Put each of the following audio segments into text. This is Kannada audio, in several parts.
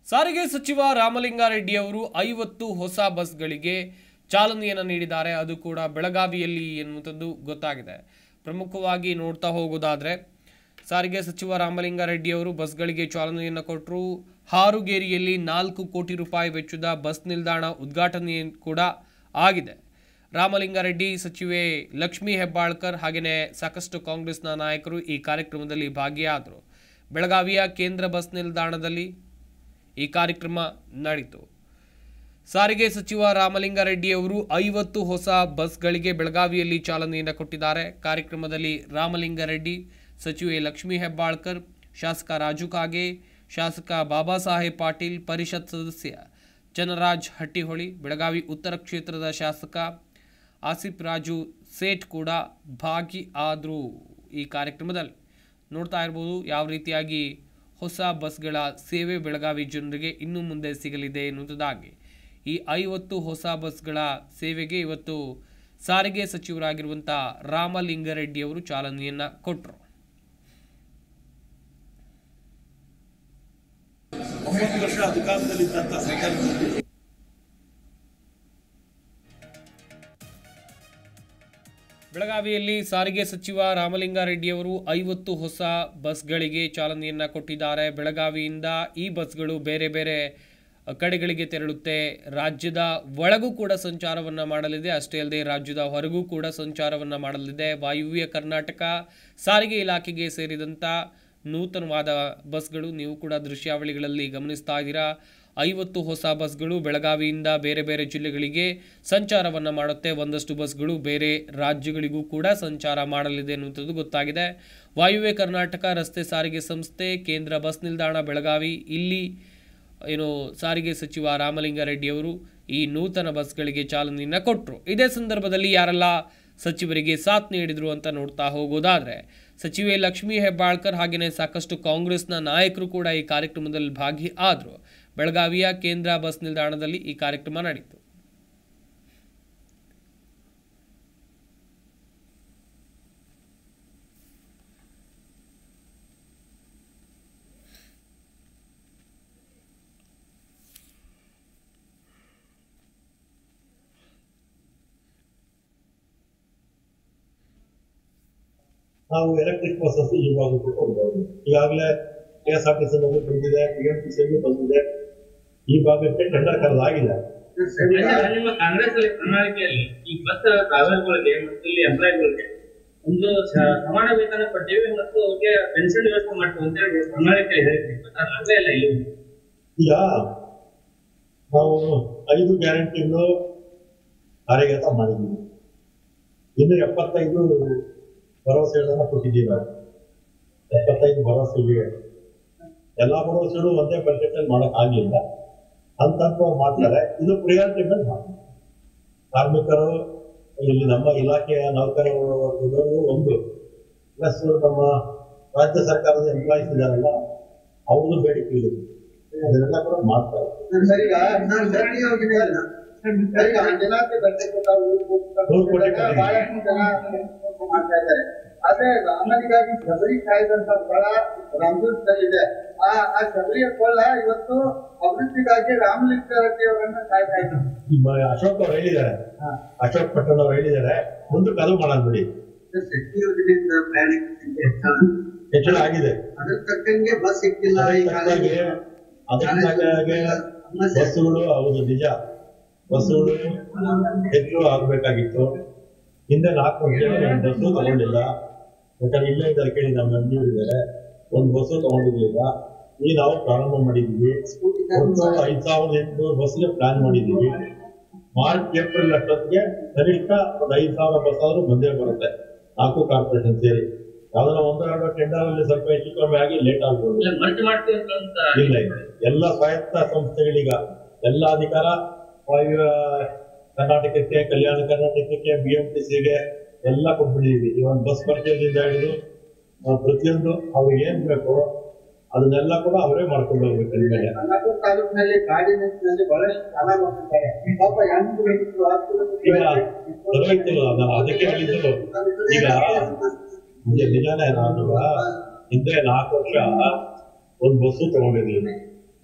ಸಾರಿಗೆ ಸಚಿವ ರಾಮಲಿಂಗಾರೆಡ್ಡಿ ಅವರು ಐವತ್ತು ಹೊಸ ಬಸ್ಗಳಿಗೆ ಚಾಲನೆಯನ್ನು ನೀಡಿದ್ದಾರೆ ಅದು ಕೂಡ ಬೆಳಗಾವಿಯಲ್ಲಿ ಎನ್ನುವಂಥದ್ದು ಗೊತ್ತಾಗಿದೆ ಪ್ರಮುಖವಾಗಿ ನೋಡ್ತಾ ಹೋಗೋದಾದ್ರೆ ಸಾರಿಗೆ ಸಚಿವ ರಾಮಲಿಂಗಾರೆಡ್ಡಿ ಅವರು ಬಸ್ಗಳಿಗೆ ಚಾಲನೆಯನ್ನು ಕೊಟ್ಟರು ಹಾರುಗೇರಿಯಲ್ಲಿ ನಾಲ್ಕು ಕೋಟಿ ರೂಪಾಯಿ ವೆಚ್ಚದ ಬಸ್ ನಿಲ್ದಾಣ ಉದ್ಘಾಟನೆ ಕೂಡ ಆಗಿದೆ ರಾಮಲಿಂಗಾರೆಡ್ಡಿ ಸಚಿವೆ ಲಕ್ಷ್ಮೀ ಹೆಬ್ಬಾಳ್ಕರ್ ಹಾಗೆಯೇ ಸಾಕಷ್ಟು ಕಾಂಗ್ರೆಸ್ನ ನಾಯಕರು ಈ ಕಾರ್ಯಕ್ರಮದಲ್ಲಿ ಭಾಗಿಯಾದರು ಬೆಳಗಾವಿಯ ಕೇಂದ್ರ ಬಸ್ ನಿಲ್ದಾಣದಲ್ಲಿ ಈ ಕಾರ್ಯಕ್ರಮ ನಡೆಯಿತು ಸಾರಿಗೆ ಸಚಿವ ರಾಮಲಿಂಗಾರೆಡ್ಡಿ ಅವರು ಐವತ್ತು ಹೊಸ ಬಸ್ಗಳಿಗೆ ಬೆಳಗಾವಿಯಲ್ಲಿ ಚಾಲನೆಯನ್ನು ಕೊಟ್ಟಿದ್ದಾರೆ ಕಾರ್ಯಕ್ರಮದಲ್ಲಿ ರಾಮಲಿಂಗಾರೆಡ್ಡಿ ಸಚಿವೆ ಲಕ್ಷ್ಮೀ ಹೆಬ್ಬಾಳ್ಕರ್ ಶಾಸಕ ರಾಜು ಕಾಗೆ ಶಾಸಕ ಬಾಬಾ ಸಾಹೇಬ್ ಪಾಟೀಲ್ ಪರಿಷತ್ ಸದಸ್ಯ ಚನ್ನರಾಜ್ ಹಟ್ಟಿಹೊಳಿ ಬೆಳಗಾವಿ ಉತ್ತರ ಕ್ಷೇತ್ರದ ಶಾಸಕ ಆಸಿಫ್ ರಾಜು ಸೇಠ್ ಕೂಡ ಭಾಗಿ ಆದರು ಈ ಕಾರ್ಯಕ್ರಮದಲ್ಲಿ ನೋಡ್ತಾ ಇರ್ಬೋದು ಯಾವ ರೀತಿಯಾಗಿ ಹೊಸ ಬಸ್ಗಳ ಸೇವೆ ಬೆಳಗಾವಿ ಜನರಿಗೆ ಇನ್ನು ಮುಂದೆ ಸಿಗಲಿದೆ ಎನ್ನುವುದಾಗಿ ಈ ಐವತ್ತು ಹೊಸ ಬಸ್ಗಳ ಸೇವೆಗೆ ಇವತ್ತು ಸಾರಿಗೆ ಸಚಿವರಾಗಿರುವಂಥ ರಾಮಲಿಂಗಾರೆಡ್ಡಿ ಅವರು ಚಾಲನೆಯನ್ನು ಕೊಟ್ಟರು ಒಂಬತ್ತು ವರ್ಷ ಅಧಿಕಾರದಲ್ಲಿದ್ದಂಥ ಸರ್ಕಾರದಲ್ಲಿ ಬೆಳಗಾವಿಯಲ್ಲಿ ಸಾರಿಗೆ ಸಚಿವ ರಾಮಲಿಂಗಾರೆಡ್ಡಿ ಅವರು ಐವತ್ತು ಹೊಸ ಬಸ್ಗಳಿಗೆ ಚಾಲನೆಯನ್ನು ಕೊಟ್ಟಿದ್ದಾರೆ ಬೆಳಗಾವಿಯಿಂದ ಈ ಬಸ್ಗಳು ಬೇರೆ ಬೇರೆ ಕಡೆಗಳಿಗೆ ತೆರಳುತ್ತೆ ರಾಜ್ಯದ ಒಳಗೂ ಕೂಡ ಸಂಚಾರವನ್ನು ಮಾಡಲಿದೆ ಅಷ್ಟೇ ಅಲ್ಲದೆ ರಾಜ್ಯದ ಹೊರಗೂ ಕೂಡ ಸಂಚಾರವನ್ನು ಮಾಡಲಿದೆ ವಾಯುವ್ಯ ಕರ್ನಾಟಕ ಸಾರಿಗೆ ಇಲಾಖೆಗೆ ಸೇರಿದಂಥ ನೂತನವಾದ ಬಸ್ಗಳು ನೀವು ಕೂಡ ದೃಶ್ಯಾವಳಿಗಳಲ್ಲಿ ಗಮನಿಸ್ತಾ ಇದ್ದೀರಾ ಐವತ್ತು ಹೊಸ ಬಸ್ಗಳು ಬೆಳಗಾವಿಯಿಂದ ಬೇರೆ ಬೇರೆ ಜಿಲ್ಲೆಗಳಿಗೆ ಸಂಚಾರವನ್ನು ಮಾಡುತ್ತೆ ಒಂದಷ್ಟು ಬಸ್ಗಳು ಬೇರೆ ರಾಜ್ಯಗಳಿಗೂ ಕೂಡ ಸಂಚಾರ ಮಾಡಲಿದೆ ಅನ್ನುವಂಥದ್ದು ಗೊತ್ತಾಗಿದೆ ವಾಯುವ್ಯ ಕರ್ನಾಟಕ ರಸ್ತೆ ಸಾರಿಗೆ ಸಂಸ್ಥೆ ಕೇಂದ್ರ ಬಸ್ ನಿಲ್ದಾಣ ಬೆಳಗಾವಿ ಇಲ್ಲಿ ಏನು ಸಾರಿಗೆ ಸಚಿವ ರಾಮಲಿಂಗಾರೆಡ್ಡಿ ಅವರು ಈ ನೂತನ ಬಸ್ಗಳಿಗೆ ಚಾಲನೆಯನ್ನು ಕೊಟ್ಟರು ಇದೇ ಸಂದರ್ಭದಲ್ಲಿ ಯಾರೆಲ್ಲ ಸಚಿವರಿಗೆ ಸಾಥ್ ನೀಡಿದ್ರು ಅಂತ ನೋಡ್ತಾ ಹೋಗೋದಾದ್ರೆ ಸಚಿವೆ ಲಕ್ಷ್ಮೀ ಹೆಬ್ಬಾಳ್ಕರ್ ಹಾಗೆಯೇ ಸಾಕಷ್ಟು ಕಾಂಗ್ರೆಸ್ನ ನಾಯಕರು ಕೂಡ ಈ ಕಾರ್ಯಕ್ರಮದಲ್ಲಿ ಭಾಗಿ ಆದರು ಬೆಳಗಾವಿಯ ಕೇಂದ್ರ ಬಸ್ ನಿಲ್ದಾಣದಲ್ಲಿ ಈ ಕಾರ್ಯಕ್ರಮ ನಡೆಯಿತು ನಾವು ಎಲೆಕ್ಟ್ರಿಕ್ ಬಸ್ಸಸ್ ಇವಾಗ ಕೊಡ್ಬೋದು ಈಗಾಗಲೇ K S R T C ಬಂದಿದೆ ಬಿ ಎಂ ಟಿ ಸಿ ಬಂದಿದೆ ಈ ಭಾಗಕ್ಕೆ ಟೆಂಡರ್ ಕರೆದಾಗಿದೆ ಅಲ್ಲ, ನಿಮ್ಮ ಕಾಂಗ್ರೆಸ್ ಅಲ್ಲಿ ಪ್ರಣಾಳಿಕೆಯಲ್ಲಿ ಈ ಬಸ್ ಟ್ರಾವೆಲ್ಗಳಿಗೆ ಮತ್ತು ಇಲ್ಲಿ ಎಂಪ್ಲಾಯ್ಗಳಿಗೆ ಒಂದು ಸ- ಸಮಾನ ವೇತನ ಕೊಡ್ತೀವಿ ಮತ್ತು ಅವ್ರಿಗೆ ಪೆನ್ಷನ್ ವ್ಯವಸ್ಥೆ ಮಾಡ್ತೀವಿ ಅಂತ ಹೇಳಿ ಪ್ರಣಾಳಿಕೆ ಇದೆ ಬಟ್ ಅದು ಆಗಲೇ ಇಲ್ಲ ಇಲ್ಲಿ ಈಗ ನಾವು ಐದು ಗ್ಯಾರಂಟಿಯನ್ನು ಕಾರ್ಯಗತ ಮಾಡಿದ್ದೀವಿ ಇನ್ನು ಎಪ್ಪತ್ತೈದು ಭರವಸೆಗಳನ್ನ ಕೊಟ್ಟಿದ್ದೀವಿ ನಾವು ಎಪ್ಪತ್ತೈದು ಭರವಸೆಗೆ ಎಲ್ಲ ಭರವಸೆಗಳು ಒಂದೇ ಬಜೆಟ್ ಅಲ್ಲಿ ಮಾಡಕ್ ಆಗ್ಲಿಲ್ಲ ಹಂತ ಹಂತವಾಗಿ ಮಾಡ್ತಾರೆ ಇದು ಪ್ರಿಯಾರಿಟಿ ಮೇಲೆ ಮಾಡ್ತಾರೆ ಕಾರ್ಮಿಕರು ಇಲ್ಲಿ ನಮ್ಮ ಇಲಾಖೆಯ ನೌಕರ ವರ್ಗದವರು ಒಂದು ಪ್ಲಸ್ ನಮ್ಮ ರಾಜ್ಯ ಸರ್ಕಾರದ ಎಂಪ್ಲಾಯೀಸ್ ಇದಾರಲ್ಲ ಅವ್ರದ್ದು ಬೇಡಿಕೆ ಇದೆ ಅದನ್ನೆಲ್ಲ ಕೂಡ ಮಾಡ್ತಾರೆ ಸರ್ ಈಗ ನಾನು ಧರಣಿ ಹೋಗಿದೆ ಅಲ್ಲ ಸರ್ ಈಗ ಜನಕ್ಕೆ ಬರಬೇಕು ತಾವು ನೂರು ಕೋಟಿ ಬಹಳಷ್ಟು ಜನ ಮಾಡ್ತಾ ಇದ್ದಾರೆ ಆದ್ರೆ ರಾಮನಿಗಾಗಿ ಶಬರಿ ಕಾಯ್ದಂತ ಬಹಳ ರಂಗುತ್ತಲಿದೆ ಆ ಆ ಶಬರಿಯ ಕೊಳ್ಳ ಇವತ್ತು ಅಭಿವೃದ್ಧಿಗಾಗಿ ರಾಮಲಿಂಗಾರೆಡ್ಡಿ ಅವರನ್ನ ಕಾಯ್ತಾ ಇದ್ದಾರೆ ಈ ಮ- ಅಶೋಕ್ ಅವ್ರು ಹೇಳಿದ್ದಾರೆ ಅಶೋಕ್ ಪಟ್ಟಣ್ ಅವ್ರು ಹೇಳಿದ್ದಾರೆ ಮುಂದಕ್ಕೆ ಅದು ಮಾಡೋಣ ಬಿಡಿ ಶಕ್ತಿ ಯೋಜನೆಯಿಂದ ಪ್ರಯಾಣಿಕರಿಗೆ ಹೆಚ್ಚಳ ಹೆಚ್ಚಳ ಆಗಿದೆ ಅದ್ರ ತಕ್ಕಂಗೆ ಬಸ್ ಸಿಕ್ಕಿಲ್ಲ ಈ ಅದಕ್ಕಾಗಿ ಅದಕ್ಕಾಗಿ ಬಸ್ಸುಗಳು ಹೌದು ನಿಜ ಬಸ್ಸುಗಳು ಹೆಚ್ಚು ಆಗಬೇಕಾಗಿತ್ತು ಹಿಂದೆ ನಾಲ್ಕು ವರ್ಷ ಒಂದು ಬಸ್ಸು ತಗೊಂಡಿಲ್ಲ ಯಾಕಂದ್ರೆ ಇಲ್ಲೇ ಇದ್ದಾರೆ ಕೇಳಿ ನಮ್ಮ ಎಂ ಇದ್ದಾರೆ ಒಂದು ಬಸ್ಸು ತಗೊಂಡಿರ್ಲಿಲ್ಲ ಈಗ ನಾವು ಪ್ರಾರಂಭ ಮಾಡಿದ್ದೀವಿ ಒಂದು ಐದು ಸಾವಿರದ ಎಂಟುನೂರು ಬಸ್ಗೆ ಪ್ಲಾನ್ ಮಾಡಿದ್ದೀವಿ ಮಾರ್ಚ್ ಏಪ್ರಿಲ್ ಅಷ್ಟೊತ್ತಿಗೆ ಕನಿಷ್ಠ ಒಂದು ಐದು ಸಾವಿರ ಬಸ್ ಆದ್ರೂ ಬಂದೇ ಬರುತ್ತೆ ನಾಲ್ಕು ಕಾರ್ಪೊರೇಷನ್ ಸೇರಿ ಯಾವ್ದಾರ ಒಂದು ಎರಡು ಟೆಂಡರ್ ಅಲ್ಲಿ ಸ್ವಲ್ಪ ಹೆಚ್ಚು ಕಮ್ಮಿ ಆಗಿ ಲೇಟ್ ಆಗ್ಬೋದು ಇಲ್ಲ ಮರ್ಜ್ ಮಾಡ್ತೀವಿ ಅಂತ ಇಲ್ಲ ಇಲ್ಲ ಎಲ್ಲ ಸ್ವಾಯತ್ತ ಸಂಸ್ಥೆಗಳೀಗ ಎಲ್ಲ ಅಧಿಕಾರ ವಾಯು ಕರ್ನಾಟಕಕ್ಕೆ ಕಲ್ಯಾಣ ಕರ್ನಾಟಕಕ್ಕೆ ಬಿ ಎಂ ಟಿ ಸಿಗೆ ಎಲ್ಲ ಕೊಟ್ಬಿಟ್ಟಿದೀವಿ ಈ ಒಂದು ಬಸ್ ಪರ್ಚೇಸಿಂದ ಹಿಡಿದು ಆ, ಪ್ರತಿಯೊಂದು ಅವ್ರಿಗೆ ಏನ್ ಬೇಕು ಅದನ್ನೆಲ್ಲ ಕೂಡ ಅವರೇ ಮಾಡ್ಕೊಂಡು ಹೋಗ್ಬೇಕು ಇನ್ಮೇಲೆ ಅನಗರ ತಾಲೂಕಿನಲ್ಲಿ ಗಾಡಿ ನಿಟ್ಟಿನಲ್ಲಿ ಬಹಳಷ್ಟು ಸಾಲ ಮಾಡ್ತಿದ್ದಾರೆ ಪಾಪ ಹೆಣ್ಣು ರೈತರು ಈಗ ಆರ್ಥಿಕ ಗೊತ್ತಾಯ್ತಲ್ಲ ನಾನು ಅದಕ್ಕೆ ಹೇಳಿದ್ದು ಈಗ ನಿಜ ನಿಜಾನೇ ನಾನು ಹಿಂದೆ ನಾಲ್ಕು ವರ್ಷ ಒಂದು ಬಸ್ಸು ತಗೊಂಡಿರ್ಲಿಲ್ಲ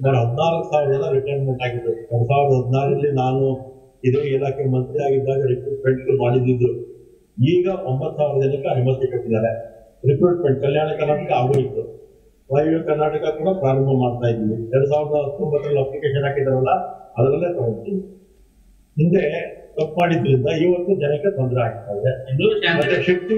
ಸುಮಾರು ಹದಿನಾಲ್ಕು ಸಾವಿರ ಜನ ರಿಟೈರ್ಮೆಂಟ್ ಆಗಿದ್ರು ಎರಡ್ ಸಾವಿರದ ಹದಿನಾರರಲ್ಲಿ ನಾನು ಇದೇ ಇಲಾಖೆ ಮಂತ್ರಿ ಆಗಿದ್ದಾಗ ರಿಕ್ರೂಟ್ಮೆಂಟ್ ಮಾಡಿದ್ದು ಈಗ ಒಂಬತ್ತು ಸಾವಿರ ಜನಕ್ಕೆ ಅನುಮತಿ ಕೊಟ್ಟಿದ್ದಾರೆ ರಿಕ್ರೂಟ್ಮೆಂಟ್ ಕಲ್ಯಾಣ ಕರ್ನಾಟಕ ಆಗೋಯ್ತು ವಾಯವ್ಯ ಕರ್ನಾಟಕ ಕೂಡ ಪ್ರಾರಂಭ ಮಾಡ್ತಾ ಇದ್ದೀವಿ ಎರಡ್ ಸಾವಿರದ ಹತ್ತೊಂಬತ್ತರಲ್ಲಿ ಅಪ್ಲಿಕೇಶನ್ ಹಾಕಿದಾರಲ್ಲ ಅದರಲ್ಲೇ ತಗೊಂತೀವಿ ಹಿಂದೆ ತಪ್ಪು ಮಾಡಿದ್ರಿಂದ ಇವತ್ತು ಜನಕ್ಕೆ ತೊಂದರೆ ಆಗ್ತಾ ಇದೆ ಇದು ಮತ್ತೆ ಶಕ್ತಿ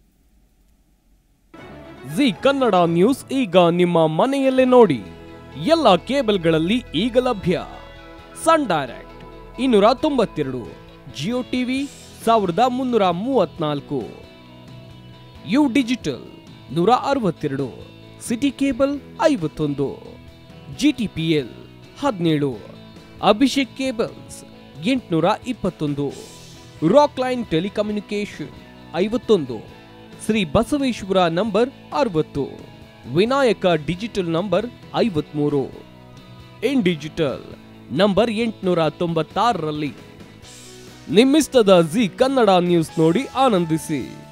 ಜಿ ಕನ್ನಡ ನ್ಯೂಸ್ ಈಗ ನಿಮ್ಮ ಮನೆಯಲ್ಲೇ ನೋಡಿ ಎಲ್ಲ ಕೇಬಲ್ಗಳಲ್ಲಿ ಈಗ ಲಭ್ಯ ಸನ್ ಡೈರೆಕ್ಟ್ ಇನ್ನೂರ ತೊಂಬತ್ತೆರಡು ಜಿಯೋ ಟಿವಿ ಸಾವಿರದ ಮುನ್ನೂರ ಮೂವತ್ನಾಲ್ಕು ಯು ಡಿಜಿಟಲ್ ನೂರ ಅರವತ್ತೆರಡು ಸಿಟಿ ಕೇಬಲ್ ಐವತ್ತೊಂದು ಜಿ ಟಿ ಪಿ ಎಲ್ ಹದಿನೇಳು ಅಭಿಷೇಕ್ ಕೇಬಲ್ಸ್ ಎಂಟುನೂರ ಇಪ್ಪತ್ತೊಂದು ರಾಕ್ ಲೈನ್ ಟೆಲಿಕಮ್ಯುನಿಕೇಶನ್ ಐವತ್ತೊಂದು ಶ್ರೀ ಬಸವೇಶ್ವರ ನಂಬರ್ ಅರವತ್ತು ವಿನಾಯಕ ಡಿಜಿಟಲ್ ನಂಬರ್ ಐವತ್ಮೂರು ಇನ್ ಡಿಜಿಟಲ್ ನಂಬರ್ ಎಂಟುನೂರ ತೊಂಬತ್ತಾರರಲ್ಲಿ ನಿಮ್ಮಿಸ್ತದ ಜಿ ಕನ್ನಡ ನ್ಯೂಸ್ ನೋಡಿ ಆನಂದಿಸಿ